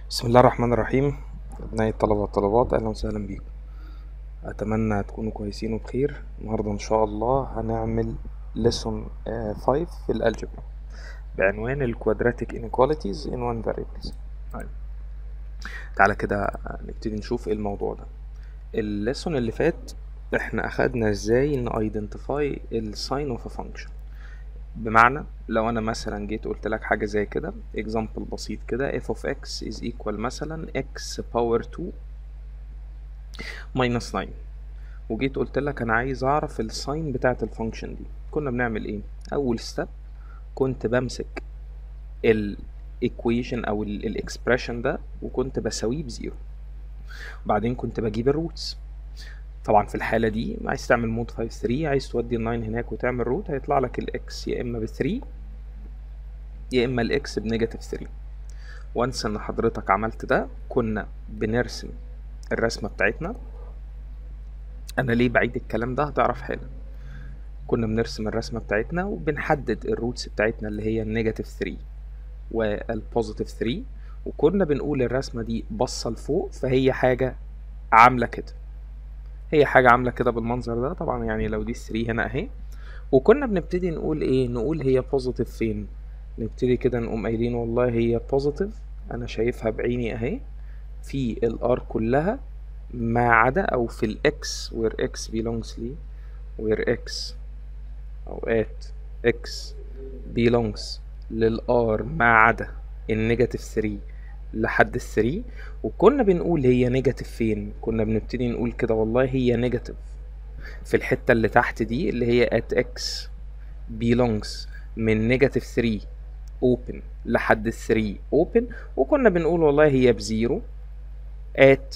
بسم الله الرحمن الرحيم أبنائي الطلبة والطلبات أهلا وسهلا بيكم أتمنى تكونوا كويسين وبخير النهاردة إن شاء الله هنعمل lesson 5 في الألجبرا بعنوان ال quadratic inequalities in one variables طيب تعالى كده نبتدي نشوف ايه الموضوع ده الليسون اللي فات احنا أخدنا ازاي ن identify ال sign of a function بمعنى لو انا مثلا جيت قلت لك حاجه زي كده example بسيط كده f of x is equal مثلا x power 2 minus 9 وجيت قلت لك انا عايز اعرف الساين بتاعه الفانكشن دي كنا بنعمل ايه اول ستيب كنت بمسك الايكويشن او الاكسبريشن ده وكنت بساويه بزيرو وبعدين كنت بجيب الروتس طبعا في الحالة دي عايز تعمل مود 5 3 عايز تودي ال 9 هناك وتعمل روت هيطلع لك الاكس يا اما ب 3 يا اما الاكس بنيجاتيف 3 وانس ان حضرتك عملت ده كنا بنرسم الرسمة بتاعتنا انا ليه بعيد الكلام ده هتعرف حالا كنا بنرسم الرسمة بتاعتنا وبنحدد الروتس بتاعتنا اللي هي النيجاتيف 3 والبوزيتيف 3 وكنا بنقول الرسمة دي باصة لفوق فهي حاجة عاملة كده هي حاجة عاملة كده بالمنظر ده طبعا يعني لو دي 3 هنا اهي وكنا بنبتدي نقول ايه نقول هي بوزيتيف فين نبتدي كده نقوم قايلين والله هي بوزيتيف انا شايفها بعيني اهي في الار كلها ما عدا او في الاكس where x belongs لي where x اوقات x belongs للار ما عدا النيجاتيف 3 لحد ال 3 وكنا بنقول هي نيجاتيف فين كنا بنبتدي نقول كده والله هي نيجاتيف في الحتة اللي تحت دي اللي هي at x belongs من نيجاتيف 3 open لحد ال 3 open وكنا بنقول والله هي بزيرو at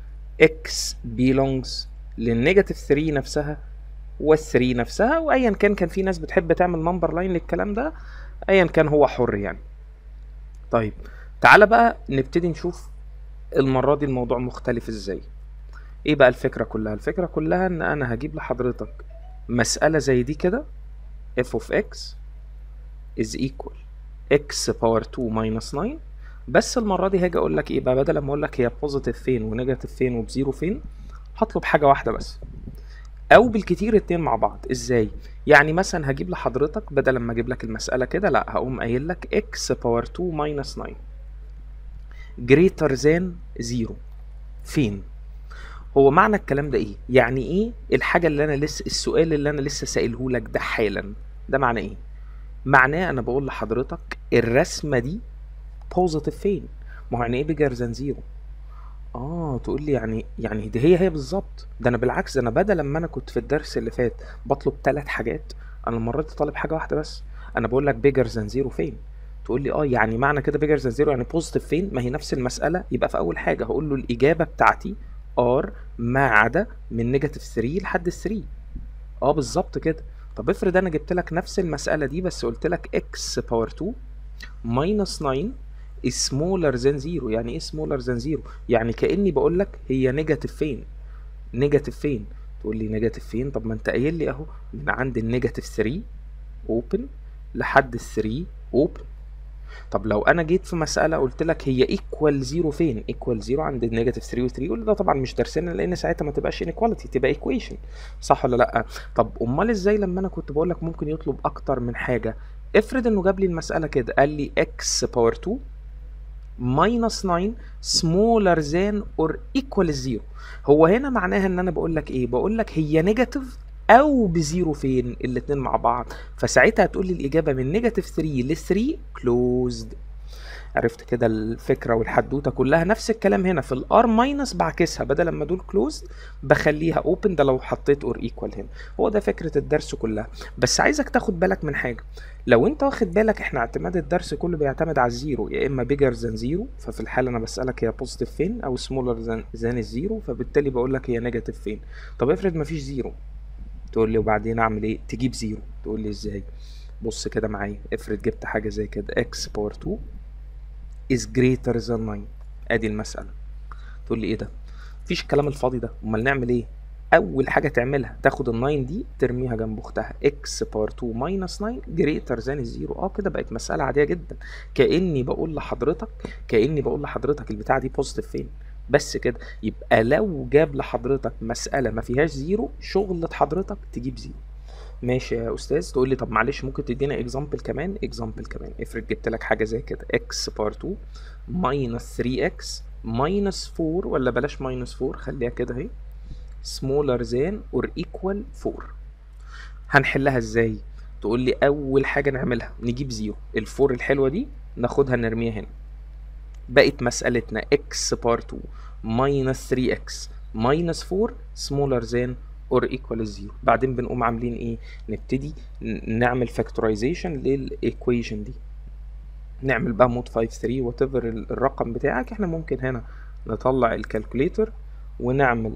x belongs للنيجاتيف 3 نفسها وال 3 نفسها وايا كان كان في ناس بتحب تعمل نمبر لاين للكلام ده ايا كان هو حر يعني طيب تعالى بقى نبتدي نشوف المرة دي الموضوع مختلف ازاي ايه بقى الفكرة كلها الفكرة كلها ان انا هجيب لحضرتك مسألة زي دي كده f of x is equal x power 2 minus 9 بس المرة دي هاجي اقول لك ايه بقى بدل ما اقول لك هي بوزيتيف فين ونيجاتيف فين وبزيرو فين هطلب حاجة واحدة بس او بالكتير اتنين مع بعض ازاي يعني مثلا هجيب لحضرتك بدل ما اجيب لك المسألة كده لا هقوم قايل لك x power 2 minus 9 greater than 0 فين هو معنى الكلام ده ايه يعني ايه الحاجه اللي انا لسه السؤال اللي انا لسه سائله لك ده حالا ده معناه ايه معناه انا بقول لحضرتك الرسمه دي بوزيتيف فين ما هو يعني ايه بيجر ذان زيرو اه تقول لي يعني يعني دي هي هي بالظبط ده انا بالعكس ده انا بدل لما انا كنت في الدرس اللي فات بطلب ثلاث حاجات انا المره دي طالب حاجه واحده بس انا بقول لك بيجر ذان زيرو فين تقول لي اه يعني معنى كده بيجر ذان زيرو يعني بوزيتيف فين ما هي نفس المساله يبقى في اول حاجه هقول له الاجابه بتاعتي ار ما عدا من نيجاتيف 3 لحد 3 اه بالظبط كده طب افرض انا جبت لك نفس المساله دي بس قلت لك اكس باور 2 ماينس 9 is smaller than 0 يعني ايه smaller than 0 يعني كاني بقول لك هي نيجاتيف فين نيجاتيف فين تقول لي نيجاتيف فين طب ما انت قايل لي اهو من عند النيجاتيف 3 اوبن لحد ال 3 اوبن طب لو انا جيت في مساله قلت لك هي ايكوال زيرو فين ايكوال زيرو عند النيجاتيف 3 و3 يقول ده طبعا مش درسنا لان ساعتها ما تبقاش انيكواليتي تبقى ايكويشن صح ولا لا طب امال ازاي لما انا كنت بقول لك ممكن يطلب اكتر من حاجه افرض انه جاب لي المساله كده قال لي x باور 2 minus 9 smaller than or equal 0 هو هنا معناها ان انا بقول لك ايه بقول لك هي نيجاتيف او بزيرو فين الاتنين مع بعض فساعتها هتقول لي الاجابه من نيجاتيف 3 ل 3 كلوزد عرفت كده الفكره والحدوته كلها نفس الكلام هنا في الار ماينس بعكسها بدل ما دول كلوزد بخليها اوبن ده لو حطيت اور ايكوال هنا هو ده فكره الدرس كلها بس عايزك تاخد بالك من حاجه لو انت واخد بالك احنا اعتماد الدرس كله بيعتمد على الزيرو يا اما بيجر ذان زيرو ففي الحاله انا بسالك هي بوزيتيف فين او سمولر ذان الزيرو فبالتالي بقول لك هي نيجاتيف فين طب افرض مفيش زيرو تقول لي وبعدين اعمل ايه تجيب زيرو تقول لي ازاي بص كده معايا افرض جبت حاجه زي كده x باور 2 is greater than 9 ادي المساله تقول لي ايه ده مفيش الكلام الفاضي ده امال نعمل ايه اول حاجه تعملها تاخد ال9 دي ترميها جنب اختها x بار 2 ماينس 9 جريتر ذان الزيرو اه كده بقت مساله عاديه جدا كاني بقول لحضرتك كاني بقول لحضرتك البتاعه دي بوزيتيف فين بس كده يبقى لو جاب لحضرتك مساله ما فيهاش زيرو شغلة حضرتك تجيب زيرو ماشي يا استاذ تقول لي طب معلش ممكن تدينا اكزامبل كمان اكزامبل كمان افرض جبت لك حاجه زي كده x بار 2 ماينس 3x ماينس 4 ولا بلاش ماينس 4 خليها كده اهي smaller than or equal 4 هنحلها ازاي تقول لي اول حاجه نعملها نجيب زيرو الفور الحلوه دي ناخدها نرميها هنا بقت مسألتنا x بار 2 minus 3x minus 4 smaller than or equal 0 بعدين بنقوم عاملين ايه نبتدي نعمل factorization للايكويشن دي نعمل بقى مود 5 3 وات ايفر الرقم بتاعك احنا ممكن هنا نطلع الكالكوليتر ونعمل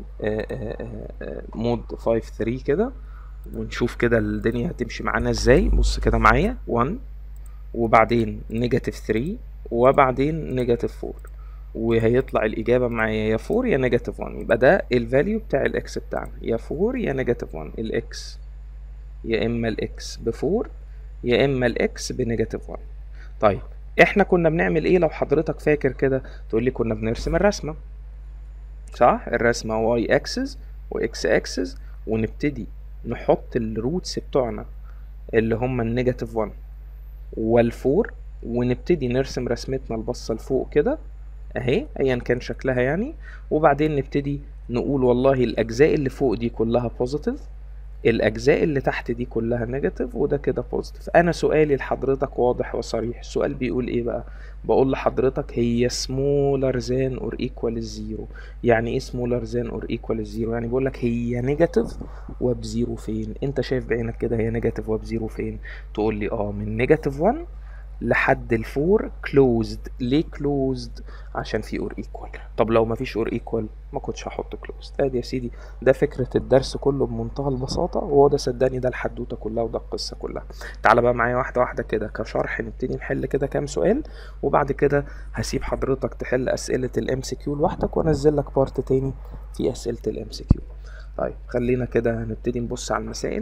مود 5 3 كده ونشوف كده الدنيا هتمشي معانا ازاي بص كده معايا 1 وبعدين نيجاتيف 3 وبعدين نيجاتيف 4 وهيطلع الإجابة معايا يا 4 يا نيجاتيف 1 يبقى ده الفاليو بتاع الإكس بتاعنا يا 4 يا نيجاتيف 1 الإكس يا إما الإكس ب 4 يا إما الإكس بنيجاتيف 1 طيب إحنا كنا بنعمل إيه لو حضرتك فاكر كده تقول لي كنا بنرسم الرسمة صح الرسمة واي اكسس واكس اكسس ونبتدي نحط الروتس بتوعنا اللي هم النيجاتيف 1 والفور ونبتدي نرسم رسمتنا البصة لفوق كده اهي ايا كان شكلها يعني وبعدين نبتدي نقول والله الاجزاء اللي فوق دي كلها بوزيتيف الاجزاء اللي تحت دي كلها نيجاتيف وده كده بوزيتيف انا سؤالي لحضرتك واضح وصريح السؤال بيقول ايه بقى بقول لحضرتك هي smaller than or equal zero يعني ايه smaller than or equal zero يعني بقول لك هي نيجاتيف وبزيرو فين انت شايف بعينك كده هي نيجاتيف وبزيرو فين تقول لي اه من نيجاتيف 1 لحد الفور كلوزد ليه كلوزد عشان في اور ايكوال طب لو مفيش اور ايكوال ما كنتش هحط كلوزد ادي يا سيدي ده فكره الدرس كله بمنتهى البساطه وهو ده صدقني ده الحدوته كلها وده القصه كلها تعالى بقى معايا واحده واحده كده كشرح نبتدي نحل كده كام سؤال وبعد كده هسيب حضرتك تحل اسئله الام سي كيو لوحدك وانزل لك بارت تاني في اسئله الام سي كيو طيب خلينا كده نبتدي نبص على المسائل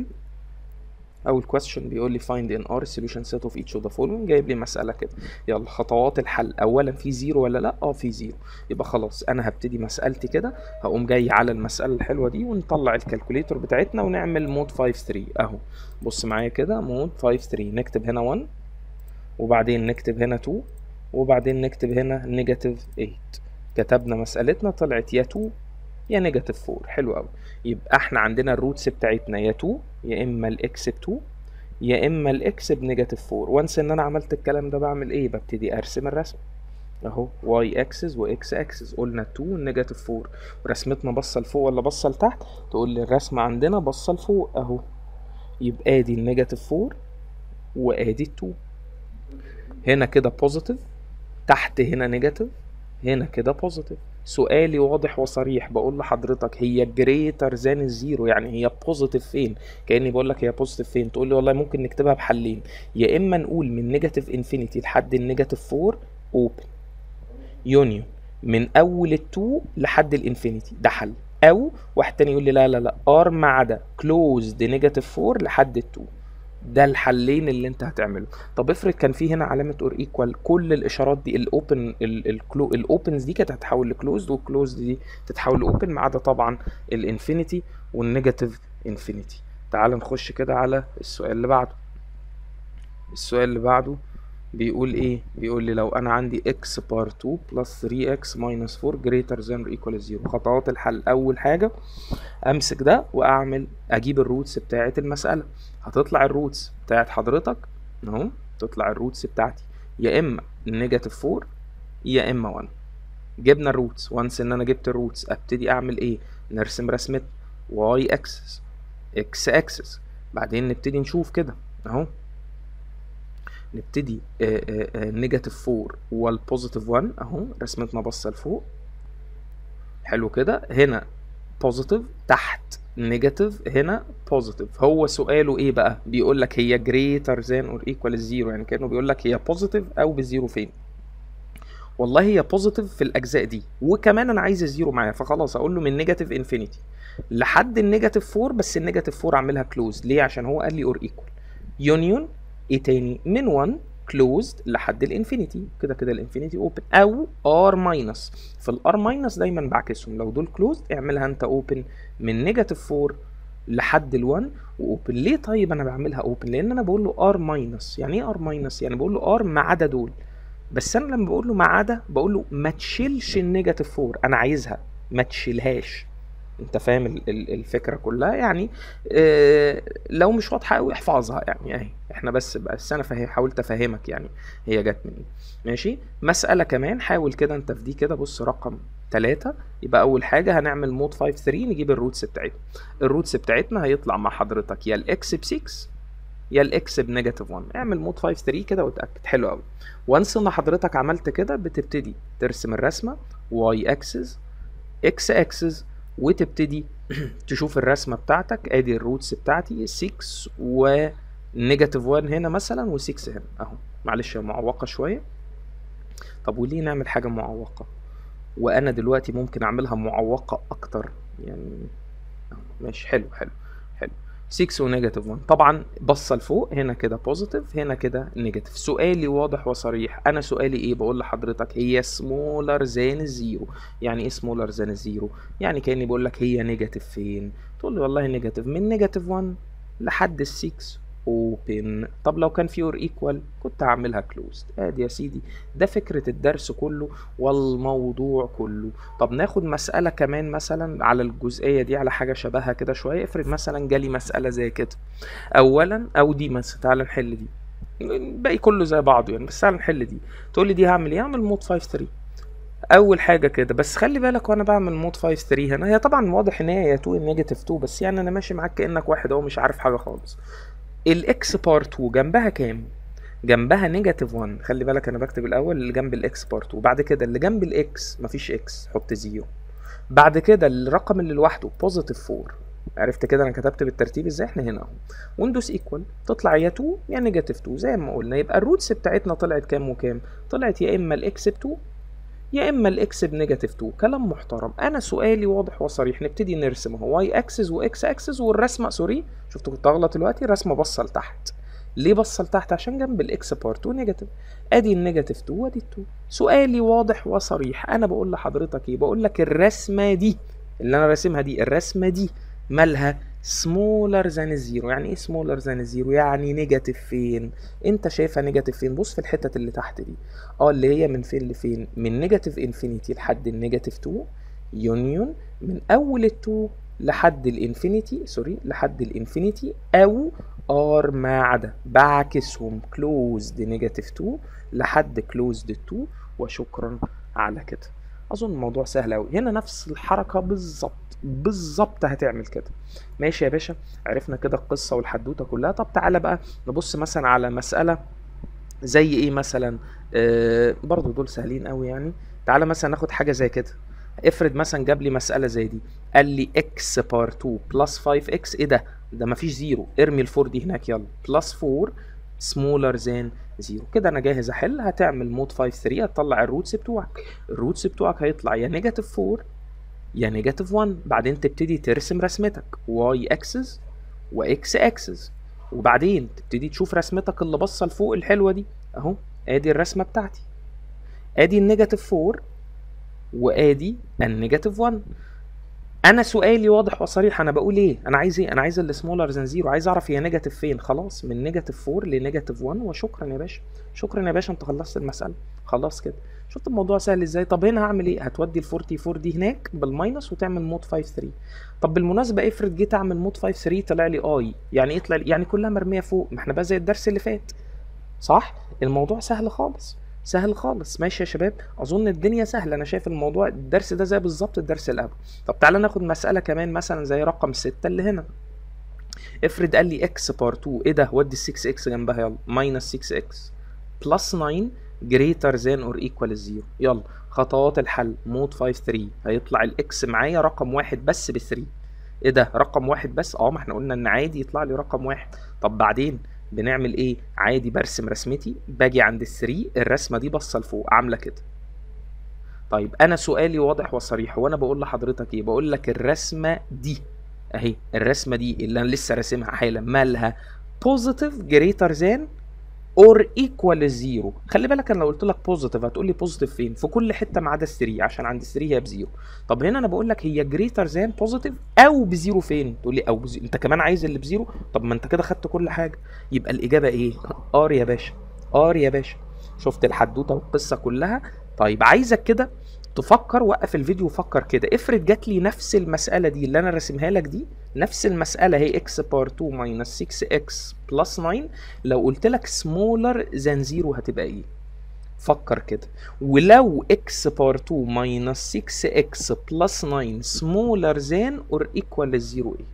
اول question بيقول لي find in R solution set of each of the following جايب لي مسألة كده يلا خطوات الحل اولا في زيرو ولا لا اه في زيرو يبقى خلاص انا هبتدي مسألتي كده هقوم جاي على المسألة الحلوة دي ونطلع الكالكوليتور بتاعتنا ونعمل مود 5 3 اهو بص معايا كده مود 5 3 نكتب هنا 1 وبعدين نكتب هنا 2 وبعدين نكتب هنا نيجاتيف 8 كتبنا مسألتنا طلعت يا 2 يا نيجاتيف 4 حلو قوي يبقى احنا عندنا الروتس بتاعتنا يا 2 يا اما الاكس ب 2 يا اما الاكس بنيجاتيف 4 وانس ان انا عملت الكلام ده بعمل ايه ببتدي ارسم الرسم اهو واي اكسس واكس اكسس قلنا 2 نيجاتيف 4 ورسمتنا بصه لفوق ولا بصه لتحت تقول لي الرسمه عندنا بصه لفوق اهو يبقى ادي النيجاتيف 4 وادي 2 هنا كده بوزيتيف تحت هنا نيجاتيف هنا كده بوزيتيف سؤالي واضح وصريح بقول لحضرتك هي جريتر ذان الزيرو يعني هي بوزيتيف فين كاني بقول لك هي بوزيتيف فين تقول لي والله ممكن نكتبها بحلين يا اما نقول من نيجاتيف انفينيتي لحد النيجاتيف 4 اوبن يونيون من اول التو لحد الانفينيتي ده حل او واحد تاني يقول لي لا لا لا ار ما عدا كلوزد نيجاتيف 4 لحد التو ده الحلين اللي انت هتعمله طب افرض كان في هنا علامه اور ايكوال كل الاشارات دي الاوبن الاوبنز دي كانت هتتحول لكلوزد والكلوزد دي تتحول لاوبن ما عدا طبعا الانفينيتي والنيجاتيف انفينيتي تعال نخش كده على السؤال اللي بعده السؤال اللي بعده بيقول ايه بيقول لي لو انا عندي x بار 2 بلس 3x minus 4 greater than or equal 0 خطوات الحل اول حاجه امسك ده واعمل اجيب الروتس بتاعه المساله هتطلع الروتس بتاعت حضرتك اهو تطلع الروتس بتاعتي يا اما نيجاتيف 4 يا اما 1 جبنا الروتس وانس ان انا جبت الروتس ابتدي اعمل ايه نرسم رسمه واي اكسس اكس اكسس بعدين نبتدي نشوف كده اهو نبتدي نيجاتيف 4 والبوزيتيف 1 اهو رسمتنا باصه لفوق حلو كده هنا بوزيتيف تحت نيجاتيف هنا بوزيتيف هو سؤاله ايه بقى بيقول لك هي greater than or equal 0 يعني كانه بيقول لك هي بوزيتيف او بزيرو فين والله هي بوزيتيف في الاجزاء دي وكمان انا عايز زيرو معايا فخلاص اقول له من نيجاتيف انفينيتي لحد النيجاتيف 4 بس النيجاتيف 4 اعملها كلوز ليه عشان هو قال لي اور ايكوال يونيون ايه تاني من 1 كلوزد لحد الانفينيتي كده كده الانفينيتي اوبن او ار ماينس في الار ماينس دايما بعكسهم لو دول كلوزد اعملها انت اوبن من نيجاتيف 4 لحد ال1 واوبن ليه طيب انا بعملها اوبن لان انا بقول له ار ماينس يعني ايه ار ماينس يعني بقول له ار ما عدا دول بس انا لما بقول له ما عدا بقول له ما تشيلش النيجاتيف 4 انا عايزها ما تشيلهاش انت فاهم ال- ال- الفكره كلها يعني اه لو مش واضحه قوي احفظها يعني اهي احنا بس بس انا فاهم حاولت افهمك يعني هي جت منين ماشي مساله كمان حاول كده انت في دي كده بص رقم 3 يبقى اول حاجه هنعمل مود 5 3 نجيب الروتس بتاعتنا الروتس بتاعتنا هيطلع مع حضرتك يا الاكس ب 6 يا الاكس بنيجاتيف 1 اعمل مود 5 3 كده وتاكد حلو قوي وانس ان حضرتك عملت كده بتبتدي ترسم الرسمه واي اكسس اكس اكسس وتبتدي تشوف الرسمه بتاعتك ادي الروتس بتاعتي 6 و نيجاتيف 1 هنا مثلا و6 هنا اهو معلش هي معوقه شويه طب وليه نعمل حاجه معوقه وانا دلوقتي ممكن اعملها معوقه اكتر يعني أهو، ماشي حلو حلو حلو 6 ونيجاتيف 1 طبعا بصه لفوق هنا كده بوزيتيف هنا كده نيجاتيف سؤالي واضح وصريح انا سؤالي ايه بقول لحضرتك هي سمولر ذان الزيرو يعني ايه سمولر ذان الزيرو يعني كاني بقول لك هي نيجاتيف فين تقول لي والله نيجاتيف من نيجاتيف 1 لحد ال 6 اوبن طب لو كان في اور ايكوال كنت هعملها كلوزد ادي يا سيدي ده فكره الدرس كله والموضوع كله طب ناخد مساله كمان مثلا على الجزئيه دي على حاجه شبهها كده شويه افرض مثلا جالي مساله زي كده اولا او دي مثلا تعال نحل دي الباقي كله زي بعضه يعني بس تعال نحل دي تقول لي دي هعمل ايه هعمل مود 5 3 اول حاجه كده بس خلي بالك وانا بعمل مود 5 3 هنا هي طبعا واضح ان هي 2 نيجاتيف 2 بس يعني انا ماشي معاك كانك واحد اهو مش عارف حاجه خالص الاكس بارت 2 جنبها كام جنبها نيجاتيف 1 خلي بالك انا بكتب الاول اللي جنب الاكس بارت 2 بعد كده اللي جنب الاكس مفيش اكس حط زيرو بعد كده الرقم اللي لوحده بوزيتيف 4 عرفت كده انا كتبت بالترتيب ازاي احنا هنا اهو ويندوز ايكوال تطلع يا 2 يا نيجاتيف 2 زي ما قلنا يبقى الروتس بتاعتنا طلعت كام وكام طلعت يا اما الاكس ب 2 يا اما الاكس بنيجاتيف 2 كلام محترم انا سؤالي واضح وصريح نبتدي نرسم اهو واي اكسس واكس اكسس والرسمه سوري شفت كنت اغلط دلوقتي الرسمه باصه لتحت ليه باصه لتحت عشان جنب الاكس بارت 2 نيجاتيف ادي النيجاتيف 2 وادي 2 سؤالي واضح وصريح انا بقول لحضرتك ايه بقول لك الرسمه دي اللي انا راسمها دي الرسمه دي مالها سمولر ذان الزيرو يعني ايه سمولر ذان الزيرو يعني نيجاتيف فين انت شايفها نيجاتيف فين بص في الحتت اللي تحت دي اه اللي هي من فين لفين من نيجاتيف انفينيتي لحد النيجاتيف 2 يونيون من اول ال 2 لحد الانفينيتي سوري لحد الانفينيتي او ار ما عدا بعكسهم كلوزد نيجاتيف 2 لحد كلوزد 2 وشكرا على كده اظن الموضوع سهل قوي هنا نفس الحركه بالظبط بالظبط هتعمل كده ماشي يا باشا عرفنا كده القصه والحدوته كلها طب تعالى بقى نبص مثلا على مساله زي ايه مثلا آه برضو دول سهلين قوي يعني تعالى مثلا ناخد حاجه زي كده افرض مثلا جاب لي مساله زي دي قال لي اكس بار 2 بلس 5 اكس ايه ده ده مفيش زيرو ارمي الفور دي هناك يلا بلس 4 سمولر ذان زيرو كده انا جاهز احل هتعمل مود 5 3 هتطلع الروتس بتوعك الروتس بتوعك هيطلع يا نيجاتيف 4 يا نيجاتيف 1 بعدين تبتدي ترسم رسمتك واي اكسس واكس اكسس وبعدين تبتدي تشوف رسمتك اللي باصه لفوق الحلوه دي اهو ادي الرسمه بتاعتي ادي النيجاتيف 4 وادي النيجاتيف 1 انا سؤالي واضح وصريح انا بقول ايه انا عايز ايه انا عايز السمولر ذان زيرو عايز اعرف هي نيجاتيف فين خلاص من نيجاتيف 4 لنيجاتيف 1 وشكرا يا باشا شكرا يا باشا انت خلصت المساله خلاص كده شفت الموضوع سهل ازاي طب هنا هعمل ايه هتودي ال 44 دي هناك بالماينس وتعمل مود 5 3 طب بالمناسبه افرض جيت اعمل مود 5 3 طلع لي اي يعني ايه طلع لي يعني كلها مرميه فوق ما احنا بقى زي الدرس اللي فات صح الموضوع سهل خالص سهل خالص ماشي يا شباب اظن الدنيا سهله انا شايف الموضوع الدرس ده زي بالظبط الدرس اللي قبله طب تعالى ناخد مساله كمان مثلا زي رقم 6 اللي هنا افرض قال لي اكس بار 2 ايه ده ودي ال 6 اكس جنبها يلا ماينس 6 اكس بلس 9 greater than or equal 0 يلا خطوات الحل مود 5 3 هيطلع الاكس معايا رقم واحد بس ب 3 ايه ده رقم واحد بس اه ما احنا قلنا ان عادي يطلع لي رقم واحد طب بعدين بنعمل ايه عادي برسم رسمتي باجي عند ال 3 الرسمه دي باصه لفوق عامله كده طيب انا سؤالي واضح وصريح وانا بقول لحضرتك ايه بقول لك الرسمه دي اهي الرسمه دي اللي انا لسه راسمها حالا مالها بوزيتيف جريتر ذان اور ايكوال زيرو خلي بالك انا لو قلت لك بوزيتيف هتقول لي بوزيتيف فين في كل حته ما عدا 3 عشان عند 3 هي بزيرو طب هنا انا بقول لك هي جريتر ذان بوزيتيف او بزيرو فين تقول لي او بزيرو انت كمان عايز اللي بزيرو طب ما انت كده خدت كل حاجه يبقى الاجابه ايه ار يا باشا ار يا باشا شفت الحدوته والقصه كلها طيب عايزك كده تفكر وقف الفيديو وفكر كده افرض جات لي نفس المساله دي اللي انا راسمها لك دي نفس المساله هي x بار 2 ماينس 6x بلس 9 لو قلت لك smaller than 0 هتبقى ايه فكر كده ولو x بار 2 ماينس 6x بلس 9 smaller than or equal للزيرو ايه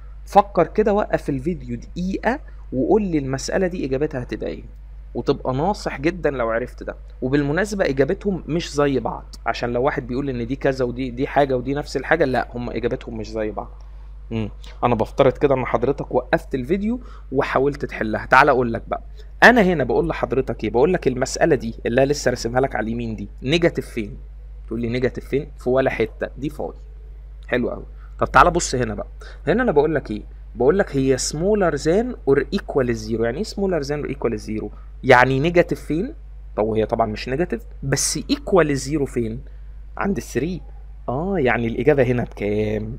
فكر كده وقف الفيديو دقيقه وقول لي المساله دي اجابتها هتبقى ايه وتبقى ناصح جدا لو عرفت ده وبالمناسبه اجابتهم مش زي بعض عشان لو واحد بيقول ان دي كذا ودي دي حاجه ودي نفس الحاجه لا هم اجابتهم مش زي بعض امم انا بفترض كده ان حضرتك وقفت الفيديو وحاولت تحلها تعال اقول لك بقى انا هنا بقول لحضرتك ايه بقول لك المساله دي اللي انا لسه راسمها لك على اليمين دي نيجاتيف فين تقول لي نيجاتيف فين في ولا حته دي فاضي حلو قوي طب تعالى بص هنا بقى هنا انا بقول لك ايه بقول لك هي سمولر ذان اور ايكوال الزيرو يعني ايه سمولر ذان اور ايكوال الزيرو يعني نيجاتيف فين طب وهي طبعا مش نيجاتيف بس ايكوال الزيرو فين عند 3 اه يعني الاجابه هنا بكام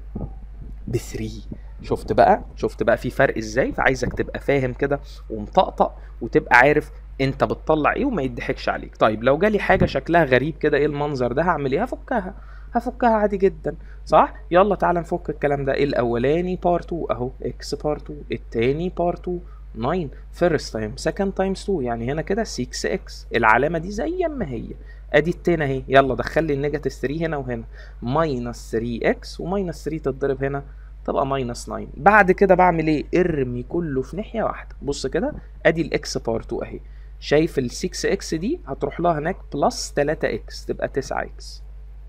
ب 3 شفت بقى شفت بقى في فرق ازاي فعايزك تبقى فاهم كده ومطقطق وتبقى عارف انت بتطلع ايه وما يضحكش عليك طيب لو جالي حاجه شكلها غريب كده ايه المنظر ده هعمل ايه هفكها هفكها عادي جدا صح يلا تعالى نفك الكلام ده الاولاني بار 2 اهو اكس بار 2 التاني بار 2 9 فيرست تايم سكند تايمز 2 يعني هنا كده 6 اكس العلامه دي زي ما هي ادي التاني اهي يلا دخل لي النيجاتيف 3 هنا وهنا ماينس 3 اكس وماينس 3 تتضرب هنا تبقى ماينس 9 بعد كده بعمل ايه ارمي كله في ناحيه واحده بص كده ادي الاكس بار 2 اهي شايف ال 6 اكس دي هتروح لها هناك بلس 3 اكس تبقى 9 اكس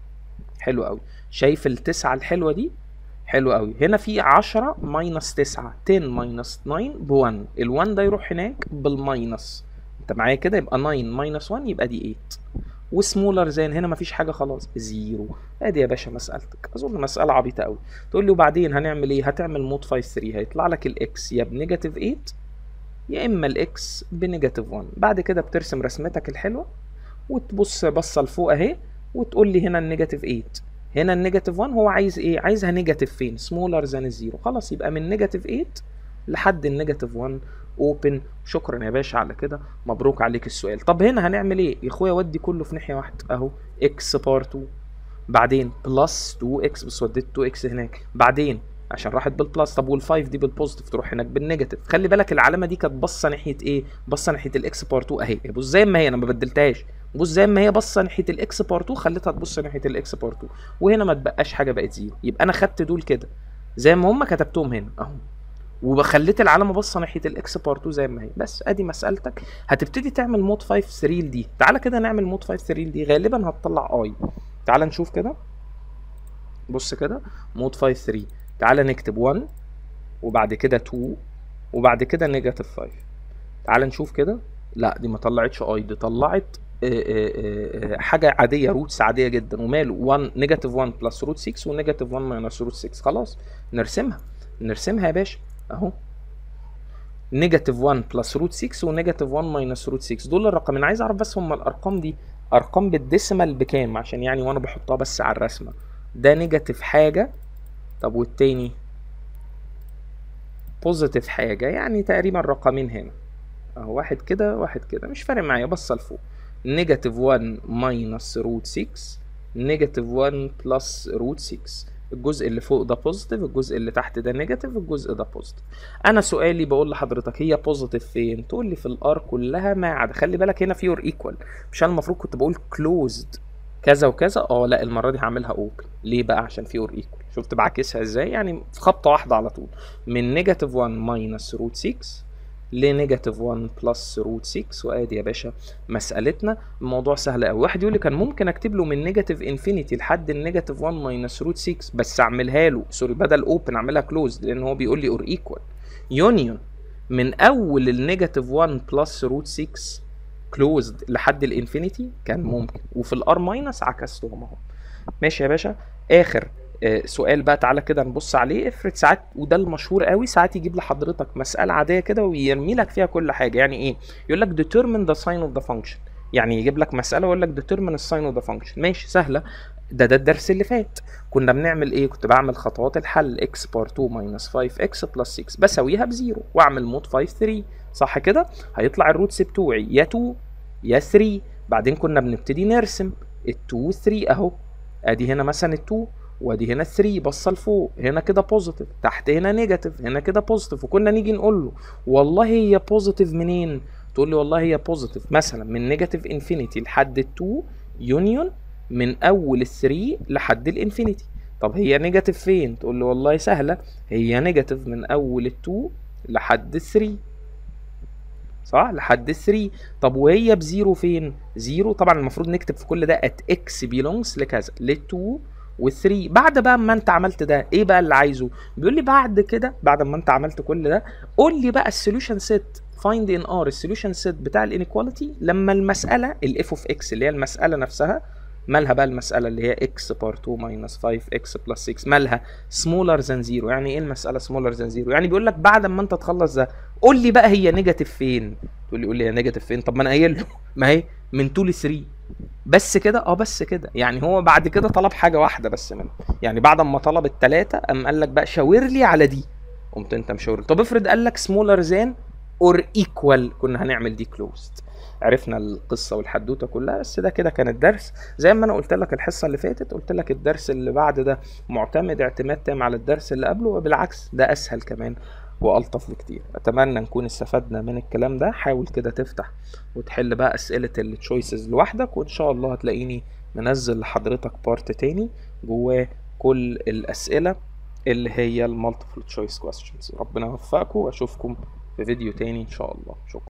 حلو قوي شايف التسعة الحلوة دي حلو قوي هنا في 10 ماينس 9 10 ماينس 9 ب 1 ال 1 ده يروح هناك بالماينس انت معايا كده يبقى 9 ماينس 1 يبقى دي 8 وسمولر زين هنا مفيش حاجه خلاص زيرو ادي يا باشا مسالتك اظن مساله عبيطه قوي تقول لي وبعدين هنعمل ايه هتعمل مود 5 3 هيطلع لك الاكس يا بنيجاتيف 8 يا اما الاكس بنيجاتيف 1 بعد كده بترسم رسمتك الحلوه وتبص بصه لفوق اهي وتقول لي هنا النيجاتيف 8 هنا النيجاتيف 1 هو عايز ايه عايزها نيجاتيف فين سمولر ذان الزيرو خلاص يبقى من نيجاتيف 8 لحد النيجاتيف 1 اوبن شكرا يا باشا على كده مبروك عليك السؤال طب هنا هنعمل ايه يا اخويا ودي كله في ناحيه واحده اهو اكس بار 2 بعدين بلس 2 اكس بس وديت 2 اكس هناك بعدين عشان راحت بالبلس طب وال5 دي بالبوزيتيف تروح هناك بالنيجاتيف خلي بالك العلامه دي كانت باصه ناحيه ايه باصه ناحيه الاكس بار 2 اهي بص زي ما هي انا ما بدلتهاش بص زي ما هي باصه ناحيه الاكس بار 2 خليتها تبص ناحيه الاكس بار 2 وهنا ما تبقاش حاجه بقت زيرو يبقى انا خدت دول كده زي ما هم كتبتهم هنا اهو وخليت العلامه باصه ناحيه الاكس بار 2 زي ما هي بس ادي مسالتك هتبتدي تعمل مود 5 3 دي تعالى كده نعمل مود 5 3 دي غالبا هتطلع اي تعالى نشوف كده بص كده مود 5 3 تعالى نكتب 1 وبعد كده 2 وبعد كده نيجاتيف 5 تعالى نشوف كده لا دي ما طلعتش اي دي طلعت حاجه عاديه روتس عاديه جدا وماله 1 نيجاتيف 1 بلس روت 6 ونيجاتيف 1 ماينس روت 6 خلاص نرسمها نرسمها يا باشا اهو نيجاتيف 1 بلس روت 6 ونيجاتيف 1 ماينس روت 6 دول الرقمين عايز اعرف بس هم الارقام دي ارقام بالديسيمال بكام عشان يعني وانا بحطها بس على الرسمه ده نيجاتيف حاجه طب والتاني بوزيتيف حاجه يعني تقريبا رقمين هنا اهو واحد كده واحد كده مش فارق معايا بص لفوق نيجاتيف 1 ماينس روت 6 نيجاتيف 1 بلس روت 6 الجزء اللي فوق ده بوزيتيف الجزء اللي تحت ده نيجاتيف الجزء ده بوزيتيف انا سؤالي بقول لحضرتك هي بوزيتيف فين تقول لي في الار كلها ما عدا خلي بالك هنا في اور ايكوال مش انا المفروض كنت بقول كلوزد كذا وكذا اه لا المره دي هعملها اوبن ليه بقى عشان في اور ايكوال شفت بعكسها ازاي يعني في خبطه واحده على طول من نيجاتيف 1 ماينس روت 6 لنيجاتيف 1 بلس روت 6 وادي يا باشا مسالتنا الموضوع سهل قوي واحد يقول لي كان ممكن اكتب له من نيجاتيف انفينيتي لحد النيجاتيف 1 ماينس روت 6 بس اعملها له سوري بدل اوبن اعملها كلوز لان هو بيقول لي اور ايكوال يونيون من اول النيجاتيف 1 بلس روت 6 كلوزد لحد الانفينيتي كان ممكن وفي الار ماينس عكستهم اهو ماشي يا باشا اخر آه، سؤال بقى تعالى كده نبص عليه افرض ساعات وده المشهور قوي ساعات يجيب لحضرتك مساله عاديه كده ويرمي لك فيها كل حاجه يعني ايه يقول لك determine the sign of the function يعني يجيب لك مساله ويقول لك determine the sign of the function ماشي سهله ده ده الدرس اللي فات كنا بنعمل ايه كنت بعمل خطوات الحل x بار 2 minus 5x plus 6 بساويها بزيرو واعمل مود 5 3 صح كده هيطلع الروتس بتوعي يا 2 يا 3 بعدين كنا بنبتدي نرسم ال 2 3 اهو ادي هنا مثلا ال 2 وادي هنا 3 بصه لفوق هنا كده بوزيتيف تحت هنا نيجاتيف هنا كده بوزيتيف وكنا نيجي نقول له والله هي بوزيتيف منين تقول لي والله هي بوزيتيف مثلا من نيجاتيف انفينيتي لحد ال 2 يونيون من اول ال 3 لحد الانفينيتي طب هي نيجاتيف فين تقول لي والله سهله هي نيجاتيف من اول ال 2 لحد ال 3 صح لحد 3 طب وهي بزيرو فين زيرو طبعا المفروض نكتب في كل ده ات اكس بيلونجز لكذا لل2 وال3 بعد بقى ما انت عملت ده ايه بقى اللي عايزه بيقول لي بعد كده بعد ما انت عملت كل ده قول لي بقى السوليوشن سيت فايند ان ار السوليوشن سيت بتاع الانيكواليتي لما المساله الاف اوف اكس اللي هي المساله نفسها مالها بقى المساله اللي هي اكس بار 2 ماينس 5 اكس بلس 6 مالها سمولر ذان زيرو يعني ايه المساله سمولر ذان زيرو يعني بيقول لك بعد ما انت تخلص ده قول لي بقى هي نيجاتيف فين تقول لي قول لي هي نيجاتيف فين طب ما انا قايل له ما هي من 2 ل 3 بس كده اه بس كده يعني هو بعد كده طلب حاجه واحده بس منه يعني بعد ما طلب الثلاثه قام قال لك بقى شاور لي على دي قمت انت مشاور طب افرض قال لك سمولر ذان اور ايكوال كنا هنعمل دي كلوزد عرفنا القصه والحدوته كلها بس ده كده كان الدرس زي ما انا قلت لك الحصه اللي فاتت قلت لك الدرس اللي بعد ده معتمد اعتماد تام على الدرس اللي قبله وبالعكس ده اسهل كمان والطف بكتير اتمنى نكون استفدنا من الكلام ده حاول كده تفتح وتحل بقى اسئله التشويسز لوحدك وان شاء الله هتلاقيني منزل لحضرتك بارت تاني جواه كل الاسئله اللي هي المالتيبل تشويس كويستشنز ربنا يوفقكم واشوفكم في فيديو تاني ان شاء الله شكرا